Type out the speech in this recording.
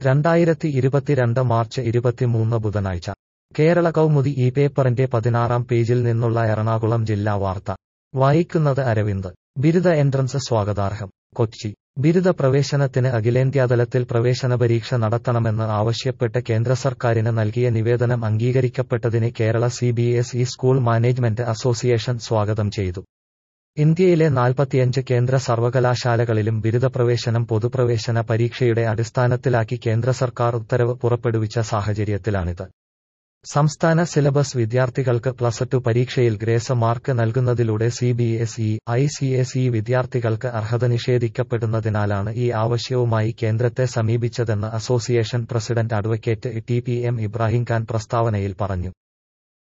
രണ്ടായിരത്തി ഇരുപത്തിരണ്ട് മാർച്ച് ഇരുപത്തിമൂന്ന് ബുധനാഴ്ച കേരള കൗമുദി ഈ പേപ്പറിന്റെ പതിനാറാം പേജിൽ നിന്നുള്ള എറണാകുളം ജില്ലാ വാർത്ത വായിക്കുന്നത് അരവിന്ദ് ബിരുദ എൻട്രൻസ് സ്വാഗതാർഹം കൊച്ചി ബിരുദ പ്രവേശനത്തിന് അഖിലേന്ത്യാതലത്തിൽ പ്രവേശന പരീക്ഷ നടത്തണമെന്ന് ആവശ്യപ്പെട്ട് കേന്ദ്ര സർക്കാരിന് നൽകിയ നിവേദനം അംഗീകരിക്കപ്പെട്ടതിനെ Kerala C B S E school management association സ്വാഗതം ചെയ്തു ഇന്ത്യയിലെ നാൽപ്പത്തിയഞ്ച് കേന്ദ്ര സർവകലാശാലകളിലും ബിരുദ പ്രവേശനം പൊതുപ്രവേശന പരീക്ഷയുടെ അടിസ്ഥാനത്തിലാക്കി കേന്ദ്ര സർക്കാർ ഉത്തരവ് പുറപ്പെടുവിച്ച സാഹചര്യത്തിലാണിത് സംസ്ഥാന സിലബസ് വിദ്യാർത്ഥികൾക്ക് പ്ലസ് ടു പരീക്ഷയിൽ ഗ്രേസ് മാർക്ക് നൽകുന്നതിലൂടെ C B S E I C S E വിദ്യാർത്ഥികൾക്ക് അർഹത നിഷേധിക്കപ്പെടുന്നതിനാലാണ് ഈ ആവശ്യവുമായി കേന്ദ്രത്തെ സമീപിച്ചതെന്ന് association president advocate T P M Ibrahim Khan പ്രസ്താവനയിൽ പറഞ്ഞു